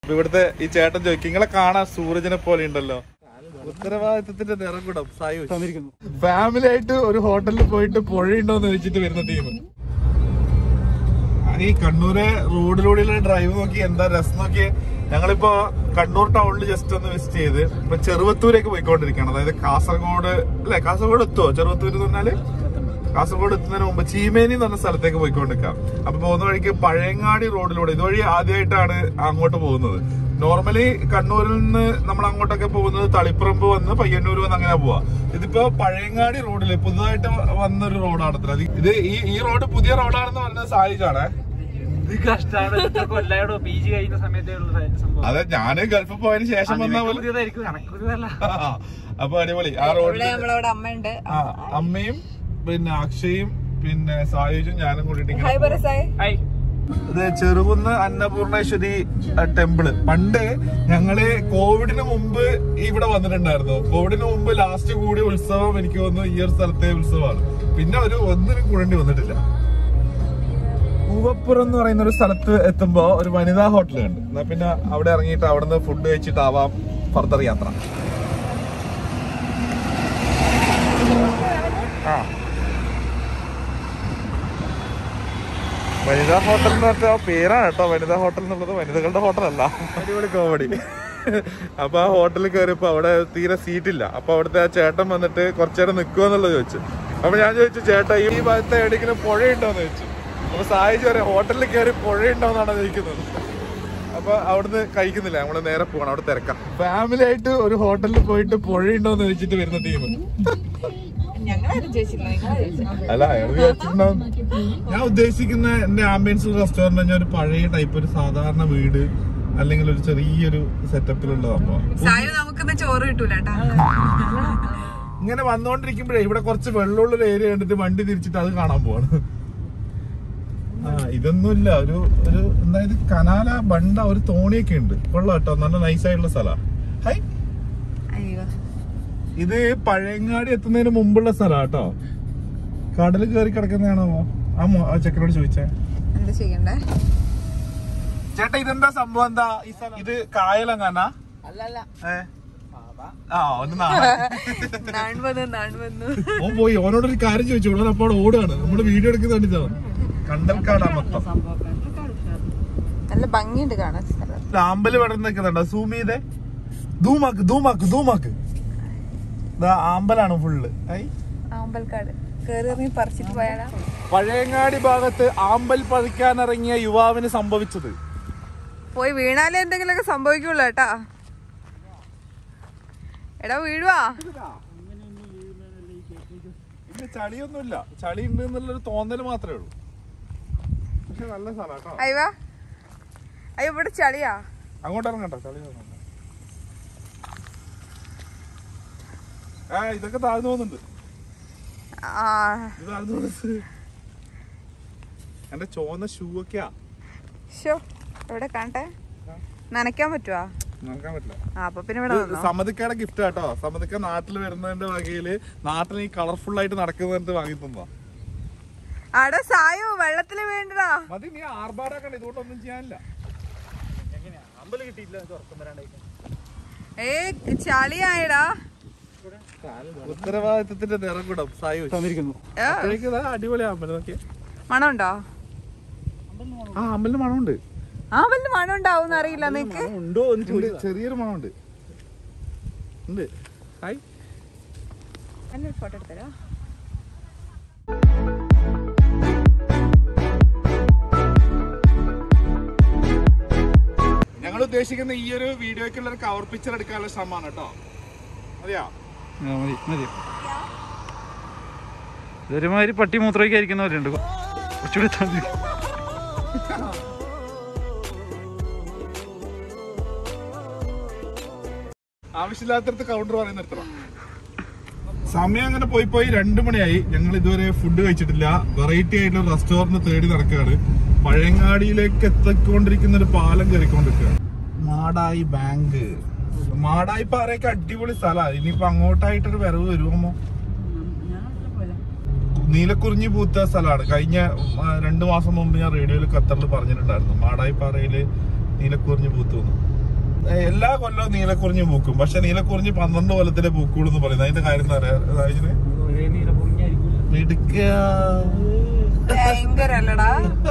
ഇവിടുത്തെ ഈ ചേട്ടൻ ചോദിക്കും നിങ്ങളെ കാണാൻ സൂരജിനെ പോലെ ഉണ്ടല്ലോ ഉത്തരവാദിത്തത്തിന്റെ നിറം കൂടം സായു ഫാമിലി ആയിട്ട് ഒരു ഹോട്ടലിൽ പോയിട്ട് പുഴയുണ്ടോന്ന് ചോദിച്ചിട്ട് വരുന്ന ടീം ഈ കണ്ണൂരെ റോഡിലൂടെയുള്ള ഡ്രൈവ് നോക്കി എന്താ രസം നോക്കി ഞങ്ങളിപ്പോ കണ്ണൂർ ടൗണിൽ ജസ്റ്റ് ഒന്ന് വിസിറ്റ് ചെയ്ത് ഇപ്പൊ ചെറുവത്തൂരേക്ക് പോയിക്കൊണ്ടിരിക്കുകയാണ് അതായത് കാസർഗോഡ് അല്ലെ കാസർഗോഡ് എത്തുവോ ചെറുവത്തൂർ എന്ന് പറഞ്ഞാല് കാസർഗോഡ് എത്തുന്നതിന് മുമ്പ് ചീമേനി എന്ന് പറഞ്ഞ സ്ഥലത്തേക്ക് പോയിക്കൊണ്ടിരിക്കാം അപ്പൊ പോകുന്ന വഴിക്ക് പഴയങ്ങാടി റോഡിലൂടെ ഇതുവഴി ആദ്യമായിട്ടാണ് അങ്ങോട്ട് പോകുന്നത് നോർമലി കണ്ണൂരിൽ നിന്ന് നമ്മൾ അങ്ങോട്ടൊക്കെ പോകുന്നത് തളിപ്പറമ്പ് വന്ന് പയ്യന്നൂർ വന്ന് അങ്ങനെ പോവാ ഇതിപ്പോ പഴയങ്ങാടി റോഡില് പുതുതായിട്ട് വന്നൊരു റോഡാണ് ഇത്ര. ഇത് ഈ ഈ റോഡ് പുതിയ റോഡാണെന്ന് പറഞ്ഞ സാധിച്ചാണേ ഇത് കഷ്ടാണ് കൊല്ലായിടോ പി ജി കഴിഞ്ഞ സമയത്തേ ഉള്ള സംഭവം അതെ ഞാന് ഗൾഫിൽ പോയതിന് ശേഷം വന്ന നിനക്ക് പോലെ പുതിയതായിരിക്കും കണക്ക് പുതിയതല്ല അപ്പൊ അടിപൊളി ആ റോഡിൽ ഇവിടെ നമ്മളവിടെ അമ്മയുണ്ട് ആ അമ്മയും പിന്നെ അക്ഷയും പിന്നെ സായുജും ഞാനും കൂടിയിട്ട് ഇങ്ങനെ ഹായ് പറസായ് ഐ ഇത് ചെറുകുന്ന് അന്നപൂർണേശ്വരി ടെമ്പിള് പണ്ട് ഞങ്ങള് കോവിഡിന് മുമ്പ് ഇവിടെ വന്നിട്ടുണ്ടായിരുന്നു കോവിഡിന് മുമ്പ് ലാസ്റ്റ് കൂടിയ ഉത്സവം എനിക്ക് തോന്നുന്നു ഈ ഒരു സ്ഥലത്തെ ഉത്സവമാണ് പിന്നെ ഒരു ഒന്നിനും കൂടേണ്ടി വന്നിട്ടില്ല പൂവപ്പുറം എന്ന് പറയുന്ന ഒരു സ്ഥലത്ത് എത്തുമ്പോ ഒരു വനിതാ ഹോട്ടൽ ഉണ്ട് എന്നാ പിന്നെ അവിടെ ഇറങ്ങിയിട്ട് അവിടെ നിന്ന് ഫുഡ് കഴിച്ചിട്ടാവാം ഫർദർ യാത്ര ആ വനിതാ ഹോട്ടൽ എന്ന് പറഞ്ഞാൽ ആ പേരാണ് കേട്ടോ വനിതാ ഹോട്ടൽ എന്നുള്ളത് വനിതകളുടെ ഹോട്ടലല്ല അടിപൊളി കോമഡി അപ്പൊ ആ ഹോട്ടലിൽ കയറിയപ്പോ അവിടെ തീരെ സീറ്റില്ല അപ്പൊ അവിടുത്തെ ആ ചേട്ടൻ വന്നിട്ട് കുറച്ചേരം നിൽക്കുക എന്നുള്ളത് ചോദിച്ചു അപ്പൊ ഞാൻ ചോദിച്ചു ചേട്ടാ ഈ ഭാഗത്ത് എവിടെയെങ്കിലും പുഴയുണ്ടോന്ന് ചോദിച്ചു അപ്പൊ സാഹിച്ചു പറയാം ഹോട്ടലിൽ കയറി പുഴയുണ്ടോന്നാണ് ചോദിക്കുന്നത് അപ്പൊ അവിടുന്ന് കഴിക്കുന്നില്ല നമ്മള് നേരെ പോകണം അവിടെ തിരക്കാം ഫാമിലി ആയിട്ട് ഒരു ഹോട്ടലിൽ പോയിട്ട് പുഴയുണ്ടോന്ന് ചോദിച്ചിട്ട് വരുന്ന ടീം ഞങ്ങളാരും ചോദിച്ചില്ല നിങ്ങളാ ചോദിച്ചത് അല്ല അയാൾ വിചാരിച്ചിട്ടുണ്ടാവും ഞാൻ ഉദ്ദേശിക്കുന്ന എന്റെ ആംബിയൻസ് റെസ്റ്റോറന്റ് ഞാൻ ഒരു പഴയ ടൈപ്പ് ഒരു സാധാരണ വീട് അല്ലെങ്കിൽ ഒരു ചെറിയൊരു സെറ്റപ്പിലുള്ള സംഭവം സായു നമുക്കിന്ന് ചോറ് കിട്ടൂല കേട്ടാ ഇങ്ങനെ വന്നോണ്ടിരിക്കുമ്പോഴേ ഇവിടെ കുറച്ച് വെള്ളമുള്ള ഒരു ഏരിയ കണ്ടിട്ട് വണ്ടി തിരിച്ചിട്ട് അത് കാണാൻ പോവാണ് ആ ഇതൊന്നുമില്ല ഒരു ഒരു എന്തായത് കനാല ബണ്ട ഒരു തോണിയൊക്കെ ഉണ്ട് കൊള്ളാം കേട്ടോ നല്ല നൈസായിട്ടുള്ള സ്ഥലമാണ് ഹൈ അയ്യോ ഇത് പഴയങ്ങാടി എത്തുന്നതിന് മുമ്പുള്ള സ്ഥലം കേട്ടോ കടൽ കയറി കിടക്കുന്നതാണോ ആ മോ- ആ ചെക്കനോട് ചോദിച്ചേ എന്താ ചെയ്യണ്ടേ ചേട്ടാ ഇതെന്താ സംഭവം എന്താ ഈ സ്ഥലം ഇത് കായലങ്ങാനാ അല്ലല്ല ഏ ആ ഒന്ന് നാളെ നാൺ വന്നു നാൺ വന്നു ഓൻ പോയി ഓനോട് ഒരു കാര്യം ചോദിച്ചു ഓൻ അപ്പോൾ അവിടെ ഓടാണ് നമ്മള് വീഡിയോ എടുക്കുന്ന കണ്ടിട്ടാണ് കണ്ടൽക്കാടാ മൊത്തം നല്ല ഭംഗിയുണ്ട് കാണാൻ സ്ഥലം ഇത് ആമ്പല് വിടർന്ന് നിൽക്കുന്നുണ്ടോ സൂം ചെയ്തേ ധൂമാക്ക് ധൂമാക്ക് ധൂമാക്ക് ഇതാ ആമ്പലാണ് ഫുള്ള് ഐ ആമ്പൽക്കാട് കേറി ഇറങ്ങി പറിച്ചിട്ട് പോയാലാ പഴയങ്ങാടി ഭാഗത്ത് ആമ്പൽ പഴിക്കാനിറങ്ങിയ യുവാവിന് സംഭവിച്ചത് പോയി വീണാലേ എന്തെങ്കിലുമൊക്കെ സംഭവിക്കുള്ളൂ കേട്ടാ എടാ വീഴുവാ ഇല്ല ചളിയൊന്നുമില്ല ചളി ഉണ്ട് എന്നുള്ളൊരു തോന്നല് മാത്രമേ ഉള്ളൂ പക്ഷെ നല്ല സ്ഥലം കേട്ടോ അയ്യോ അയ്യോ ഇവിടെ ചളിയാ അങ്ങോട്ട് ഇറങ്ങട്ടോ ചളി ഒന്നും ആ ഇതൊക്കെ താഴ്ന്നു പോകുന്നുണ്ട് ആ ഇത് താഴ്ന്നു പോകുന്നത് എന്റെ ചോന്ന ഷൂ ഒക്കെയാ ഷോ എവിടെ കാണട്ടെ നനയ്ക്കാൻ പറ്റുവാ നോക്കാൻ പറ്റില്ല ആ അപ്പൊ പിന്നെ ഇവിടെ ഇത് വന്നോ സമ്മതിക്കയുടെ ഗിഫ്റ്റ് കേട്ടോ സമ്മതിക്ക നാട്ടിൽ വരുന്നതിന്റെ വകയില് നാട്ടിൽ ഈ കളർഫുൾ ആയിട്ട് നടക്കുന്നതിന് വാങ്ങി തന്നതാ അവിടെ സായോ വെള്ളത്തില് വീണ്ടടാ മതി നീ ആർഭാടാക്കണ്ട ഇതുകൊണ്ടൊന്നും ചെയ്യാനില്ല അമ്പല് കിട്ടിയില്ല തുറക്കം വരാണ്ടായിട്ട് ഏ ചളിയായടാ ഉത്തരവാദിത്തത്തിന്റെ നിറം കൂടം സായു തന്നിരിക്കുന്നു ഏ, അപ്പോഴേക്കും ഇതാ അടിപൊളി അമ്പലം നോക്കിയേ മണമുണ്ടോ ആ അമ്പലിന് മണമുണ്ട് ആ വല്ല മണം ഉണ്ടാവും അറിയില്ല നിനക്ക് ഉണ്ടോ എന്ന് ഉണ്ട്, ചെറിയൊരു മണമുണ്ട് ഉണ്ട് ഹായ് എന്നൊരു ഫോട്ടോ എടുത്തരാ ഞങ്ങൾ ഉദ്ദേശിക്കുന്ന ഈ ഒരു വീഡിയോക്കുള്ള ഒരു കവർ പിക്ചർ എടുക്കാനുള്ള ശ്രമമാണ് കേട്ടോ മതിയാ മതി മതി ഇതൊരുമാതിരി പട്ടി മൂത്രമൊക്കെയായിരിക്കുന്നവരുണ്ട് കുറച്ചുകൂടി തള്ളി ആവശ്യമില്ലാത്തടത്ത് കൗണ്ടർ പറയുന്ന നിർത്തണം സമയം അങ്ങനെ പോയി പോയി രണ്ടു മണിയായി ഞങ്ങൾ ഇതുവരെ ഫുഡ് കഴിച്ചിട്ടില്ല വെറൈറ്റി ആയിട്ടുള്ള റെസ്റ്റോറന്റ് തേടി നടക്കുകയാണ് പഴയങ്ങാടിയിലേക്ക് എത്തിക്കൊണ്ടിരിക്കുന്ന ഒരു പാലം കയറിക്കൊണ്ടിരിക്കുകയാണ് മാടായി ബാങ്ക് മാടായി പാറയൊക്കെ അടിപൊളി സ്ഥലമാണ് ഇനിയിപ്പോ അങ്ങോട്ടായിട്ടൊരു വരവ് വരുമോ നീലക്കുറിഞ്ഞി പൂത്ത സ്ഥലമാണ് കഴിഞ്ഞ ആ, രണ്ടു മാസം മുമ്പ് ഞാൻ റേഡിയോയിൽ ഖത്തറിൽ പറഞ്ഞിട്ടുണ്ടായിരുന്നു മാടായി പാറയില് നീലക്കുറിഞ്ഞി പൂത്തു എന്ന് ഏ, എല്ലാ കൊല്ലവും നീലക്കുറിഞ്ഞി പൂക്കും പക്ഷെ നീലക്കുറിഞ്ഞി പന്ത്രണ്ട് കൊല്ലത്തിലെ പൂക്കുള്ളൂ എന്ന് പറയുന്നത് അതിന്റെ കാര്യം എന്താ പറയാ സായിജിന്? ഒരേ നീല പൊങ്ങിയായിരിക്കും മിടുക്കിയ. ഭയങ്കര അല്ലടാ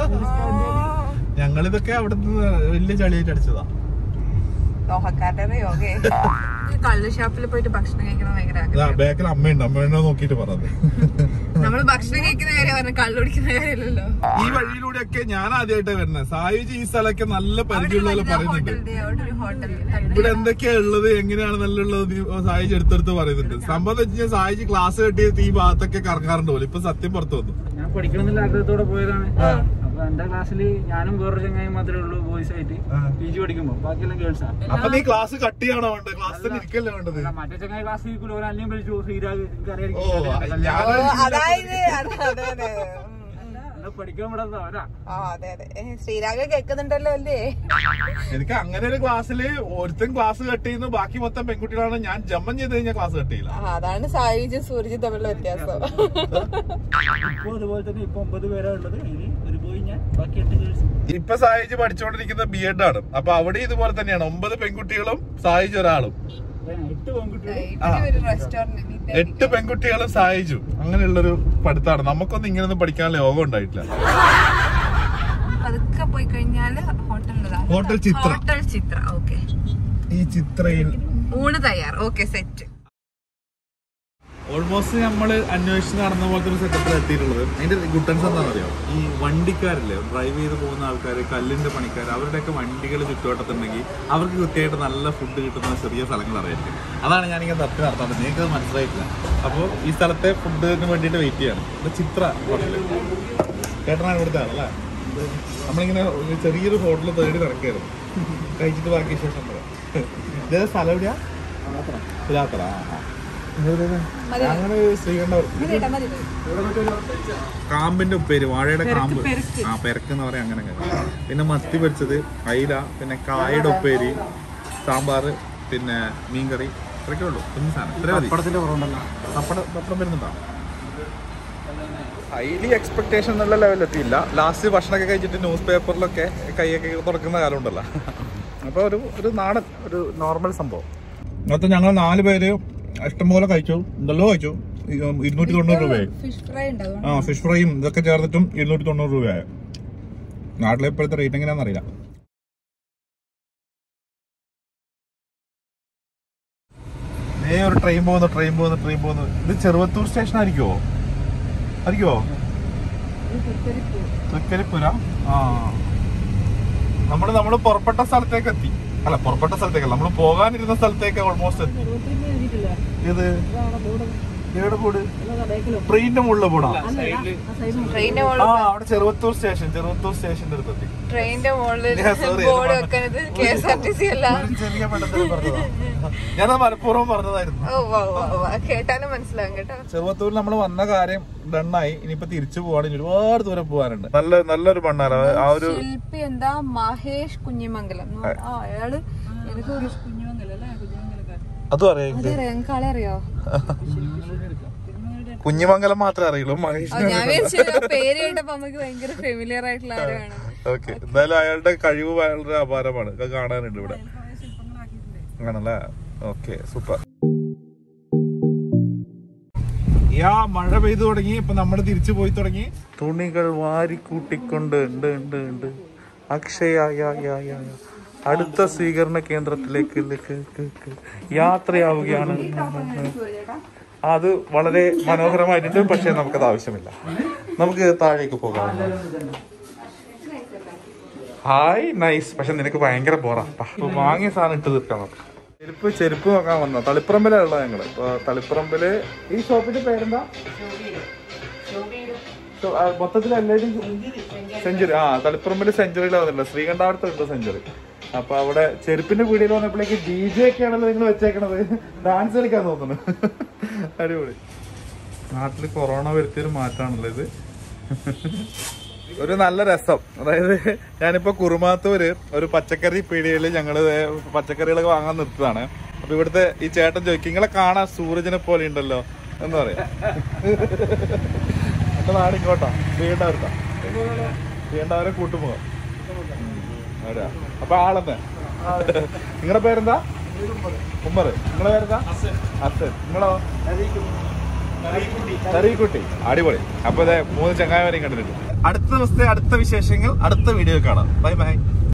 ഞങ്ങളിതൊക്കെ അവിടുന്ന് വലിയ ചളിയായിട്ട് അടിച്ചതാ ലോഹക്കാരുടെ യോഗേ കള്ള് ഷാപ്പിൽ പോയിട്ട് ഭക്ഷണം കഴിക്കണം ഭയങ്കര ഇതാ ആഗ്രഹം ബാക്കിൽ അമ്മയുണ്ട് അമ്മേനെ നോക്കിട്ട് പറഞ്ഞത് നമ്മള് ഭക്ഷണം കഴിക്കുന്ന കാര്യം പറഞ്ഞു കള്ളു കുടിക്കുന്ന കാര്യമല്ലല്ലോ ഈ വഴിയിലൂടെയൊക്കെ ഞാൻ ആദ്യമായിട്ട് വരുന്നത് സായുജി ഈ സ്ഥലമൊക്കെ നല്ല പരിചയമുള്ള പോലെ പറയുന്നുണ്ട് അവിടെ ഒരു ഹോട്ടൽ ഇവിടെ എന്തൊക്കെയാ ഉള്ളത് എങ്ങനെയാണ് നല്ല ഉള്ളത് നീ സായിജി എടുത്തെടുത്ത് പറയുന്നുണ്ട് സംഭവം എന്ന് വെച്ചാൽ സായിജി ക്ലാസ് കെട്ടിയത് ഈ ഭാഗത്തൊക്കെ കറങ്ങാറുണ്ട് പോലെ ഇപ്പൊ സത്യം പുറത്തു വന്നു ഞാൻ പഠിക്കണമെന്നുള്ള ആഗ്രഹത്തോടെ പോയതാണ് അപ്പൊ എന്റെ ക്ലാസ്സിൽ ഞാനും വേറൊരു ചങ്ങായി മാത്രമേ ഉള്ളൂ ബോയ്സ് ആയിട്ട് ആ. പി ജി പഠിക്കുമ്പോ ബാക്കിയെല്ലാം ഗേൾസാ അപ്പൊ നീ ക്ലാസ് കട്ട് ചെയ്യണോ വേണ്ടത് ക്ലാസ്സിൽ ഇരിക്കല്ലേ വേണ്ടത് മറ്റേ ചങ്ങായി ക്ലാസ്സിൽ ഇരിക്കൂല ഒരു അന്യം വിളിച്ചു ശ്രീരാഗ് ഓ ഞാൻ അതായത് അതെ അതെ അതെ ഉം, ഉം. പഠിക്കാൻ വിടാത്ത അവരാ ആ അതെ അതെ ഏ, ശ്രീരാഗ കേൾക്കുന്നുണ്ടല്ലോ അല്ലേ എനിക്ക് അങ്ങനെ ഒരു ക്ലാസ്സില് ഒരുത്തൻ ക്ലാസ് കട്ട് ചെയ്യുന്നു ബാക്കി മൊത്തം പെൺകുട്ടികളാണ് ഞാൻ ജമ്മം ചെയ്ത് കഴിഞ്ഞാൽ ക്ലാസ് കട്ട് ചെയ്യില്ല ആ, അതാണ് സായുജും സൂര്യജും തമ്മിലുള്ള വ്യത്യാസം ഇപ്പൊ അതുപോലെ തന്നെ ഇപ്പൊ ഒമ്പത് പേരാ ഉള്ളത് ഇനി ഒരു പോയി ഞാൻ ബാക്കി എട്ട് ഗേൾസ് ഇപ്പൊ സായിജ് പഠിച്ചുകൊണ്ടിരിക്കുന്ന ബി എഡ് ആണ് അപ്പൊ അവിടെ ഇതുപോലെ തന്നെയാണ് ഒമ്പത് പെൺകുട്ടികളും സായിജ് ഒരാളും എട്ട് പെൺകുട്ടികൾ ഇവിടെ ഒരു റെസ്റ്റോറന്റ് എട്ട് പെൺകുട്ടികളും സായിജും അങ്ങനെയുള്ളൊരു പഠിത്തമാണ് നമുക്കൊന്നും ഇങ്ങനൊന്നും പഠിക്കാനുള്ള യോഗം ഉണ്ടായിട്ടില്ല പതുക്കെ പോയി കഴിഞ്ഞാല് ഹോട്ടലിലതാ hotel Chitra. Hotel Chitra okay ഈ ചിത്രയിൽ ഊണ് തയ്യാർ ഓക്കെ സെറ്റ് ഓൾമോസ്റ്റ് നമ്മൾ അന്വേഷിച്ച് നടന്ന പോലത്തെ ഒരു സെറ്റപ്പിൽ എത്തിയിട്ടുള്ളത് അതിന്റെ ഗുട്ടൻസ് എന്താണെന്ന് അറിയോ ഈ വണ്ടിക്കാരില്ലേ ഡ്രൈവ് ചെയ്ത് പോകുന്ന ആൾക്കാർ കല്ലിന്റെ പണിക്കാർ അവരുടെയൊക്കെ വണ്ടികൾ ചുറ്റുവട്ടത്തുണ്ടെങ്കിൽ അവർക്ക് കൃത്യമായിട്ട് നല്ല ഫുഡ് കിട്ടുന്ന ചെറിയ സ്ഥലങ്ങൾ അറിയായിരിക്കും അതാണ് ഞാനിങ്ങനെ തപ്പി നടത്താറുണ്ട് നിങ്ങൾക്ക് അത് മനസ്സിലായിട്ടില്ല അപ്പോൾ ഈ സ്ഥലത്തെ ഫുഡിന് വേണ്ടിയിട്ട് വെയിറ്റ് ചെയ്യാണ് ഇത് ചിത്ര ഹോട്ടൽ ചേട്ടനാണ് ഇവിടുത്തെ ആളല്ലേ നമ്മളിങ്ങനെ ഒരു ചെറിയൊരു ഹോട്ടൽ തേടി നടക്കായിരുന്നു കഴിച്ചിട്ട് ബാക്കി വിശേഷം പറയാം ഇതേ സ്ഥലം എവിടെയാ പുലാത്തറ ആ ആ അങ്ങനെ ശ്രീകണ്ഠപുരം കാമ്പിന്റെ ഉപ്പേര് വാഴയുടെ കാമ്പ് ആ പെരക്ക് എന്ന് പറയാം അങ്ങനെ അങ്ങനെ. പിന്നെ മത്തി പൊരിച്ചത് അയില പിന്നെ കായയുടെ ഉപ്പേരി സാമ്പാർ പിന്നെ മീൻകറി ഇത്രയൊക്കെ ഉള്ളൂ കുഞ്ഞു സാധനം ഇത്ര മതി പടത്തിന്റെ കുറവുണ്ടല്ലോ പപ്പടം പപ്പടം വരുന്നുണ്ടോ ഹൈലി എക്സ്പെക്ടേഷൻ എന്നുള്ള ലെവലെത്തിയില്ല ലാസ്റ്റ് ഭക്ഷണമൊക്കെ കഴിച്ചിട്ട് ന്യൂസ് പേപ്പറിലൊക്കെ കൈയൊക്കെ തുറക്കുന്ന കാലം ഉണ്ടല്ലോ അപ്പോൾ ഒരു ഒരു നാടൻ ഒരു നോർമൽ സംഭവം മൊത്തം ഞങ്ങൾ നാല് പേര് ഇഷ്ടംപോലെ കഴിച്ചു എന്തെല്ലോ കഴിച്ചു ഈ, ഉം, ഇരുന്നൂറ്റി തൊണ്ണൂറ് രൂപയായി ഫിഷ് ഫ്രൈ ഉണ്ടാവും ആ ഫിഷ് ഫ്രൈയും ഇതൊക്കെ ചേർത്തിട്ടും ഇരുന്നൂറ്റി തൊണ്ണൂറ് രൂപയായി നാട്ടിലെ ഇപ്പോഴത്തെ റേറ്റ് എങ്ങനെയാണെന്ന് അറിയില്ല ഏ ഒരു ട്രെയിൻ പോകുന്നു ട്രെയിൻ പോകുന്നു ട്രെയിൻ പോകുന്നു ഇത് ചെറുവത്തൂർ സ്റ്റേഷൻ ആയിരിക്കുമോ ആയിരിക്കുമോ തൃക്കരിപ്പുര ആ നമ്മൾ നമ്മൾ പുറപ്പെട്ട സ്ഥലത്തേക്ക് എത്തി അല്ല പുറപ്പെട്ട സ്ഥലത്തേക്കല്ല നമ്മൾ പോകാനിരുന്ന സ്ഥലത്തേക്ക് ഓൾമോസ്റ്റ് എത്തി ഇത് എവിടെ പോട് ട്രെയിനിന്റെ മുകളിൽ പോടാ ട്രെയിനിന്റെ ആ മുകളിൽ അവിടെ ചെറുവത്തൂർ സ്റ്റേഷൻ ചെറുവത്തൂർ സ്റ്റേഷന്റെ അടുത്തെത്തി ട്രെയിനിന്റെ മുകളിൽ Yeah, sorry. ബോർഡ് വെക്കുന്നത് K S R T C അല്ല ഒരു ചെറിയ പെട്ടെന്ന് പറഞ്ഞതാ ഞാനത് മനഃപൂർവ്വം പറഞ്ഞതായിരുന്നു ഓ വാ വാ വാ കേട്ടാലും മനസ്സിലാവും കേട്ടോ ചെറുവത്തൂരിൽ നമ്മൾ വന്ന കാര്യം ഡണ്ണായി ഇനിയിപ്പോ തിരിച്ചു പോവാണ് ഇനി ഒരുപാട് ദൂരം പോകാനുണ്ട് നല്ല നല്ലൊരു മണ്ണാണ് ആ ഒരു ശില്പി എന്താ മഹേഷ് കുഞ്ഞിമംഗലം ആ അയാള് എനിക്ക് ഒരു അതും അറിയാം അതറിയോ ഞങ്ങൾക്ക് ആളെ അറിയോ കുഞ്ഞിമംഗലം മാത്രമേ അറിയുള്ളൂ ആ, മഹേഷ് ഞാൻ വിചാരിച്ചു ആ പേര് കേട്ടപ്പോ നമുക്ക് ഭയങ്കര ഫെമിലിയർ ആയിട്ടുള്ള ആരാണ് ഓക്കെ എന്തായാലും അയാളുടെ കഴിവ് വളരെ അപാരമാണ് ഇത് കാണാനുണ്ട് ഇവിടെ ആണല്ലേ ഓക്കെ സൂപ്പർ യാ മഴ പെയ്തു തുടങ്ങി ഇപ്പൊ നമ്മൾ തിരിച്ചു പോയി തുടങ്ങി തുണികൾ വാരി കൂട്ടിക്കൊണ്ട് ഉണ്ട് ഉണ്ട് ഉണ്ട് അക്ഷയ യാ യാ യാ യാ. അടുത്ത സ്വീകരണ കേന്ദ്രത്തിലേക്ക് ലേക്ക് ക്ക് ക്ക് യാത്രയാവുകയാണ് അത് വളരെ മനോഹരമായിട്ടുണ്ട് പക്ഷെ നമുക്കത് ആവശ്യമില്ല നമുക്ക് താഴേക്ക് പോകാം ഹായ് നൈസ് പക്ഷെ നിനക്ക് ഭയങ്കര ബോറാ അപ്പൊ വാങ്ങിയ സാധനം ഇട്ട് തീർക്കാൻ നോക്കാം ചെരുപ്പ് ചെരുപ്പ് നോക്കാൻ വന്ന തളിപ്പറമ്പിലുള്ള ഞങ്ങള് ഇപ്പൊ തളിപ്പറമ്പില് ഈ ഷോപ്പിന്റെ പേരെന്താ ഷോ- ആ, മൊത്തത്തിൽ എല്ലാവരും സെഞ്ചുറി ആ തളിപ്പറമ്പില് സെഞ്ചുറിയിലാണ് വന്നിട്ടുള്ളത് ശ്രീകണ്ഠാപുരത്ത് ഉണ്ട് സെഞ്ചുറി അപ്പൊ അവിടെ ചെരുപ്പിന്റെ പീടിയിൽ വന്നപ്പോഴേക്ക് ഡി ജെ ഒക്കെ ആണല്ലോ നിങ്ങൾ വെച്ചേക്കണത് ഡാൻസ് കളിക്കാൻ തോന്നുന്നു അടിപൊളി നാട്ടിൽ കൊറോണ വരുത്തിയൊരു മാറ്റാണല്ലോ ഇത് ഒരു നല്ല രസം അതായത് ഞാനിപ്പോ കുറുമാത്തൂര് ഒരു പച്ചക്കറി പീടികയിൽ ഞങ്ങള് ദേ പച്ചക്കറികളൊക്കെ വാങ്ങാൻ നിർത്തതാണ് അപ്പൊ ഇവിടുത്തെ ഈ ചേട്ടൻ ചോദിക്കും നിങ്ങളെ കാണാൻ സൂരജിനെ പോലെ ഉണ്ടല്ലോ എന്ന് പറയാം എന്റെ നാട് ഇങ്ങോട്ടാ വീണ്ടവരുത്താ വീണ്ടവരെ കൂട്ടുമുഖം അവിടെയാ അപ്പൊ ആളെന്നെ നിങ്ങളുടെ പേരെന്താ ഉമ്മർ നിങ്ങളെ പേരെന്താ അസൻ നിങ്ങളോ തറീക്കുട്ടി അടിപൊളി അപ്പൊ ഇതേ മൂന്ന് ചങ്ങായവരെയും കണ്ടിട്ടുണ്ട് അടുത്ത ദിവസത്തെ അടുത്ത വിശേഷങ്ങൾ അടുത്ത വീഡിയോ കാണാം ബൈ ബൈ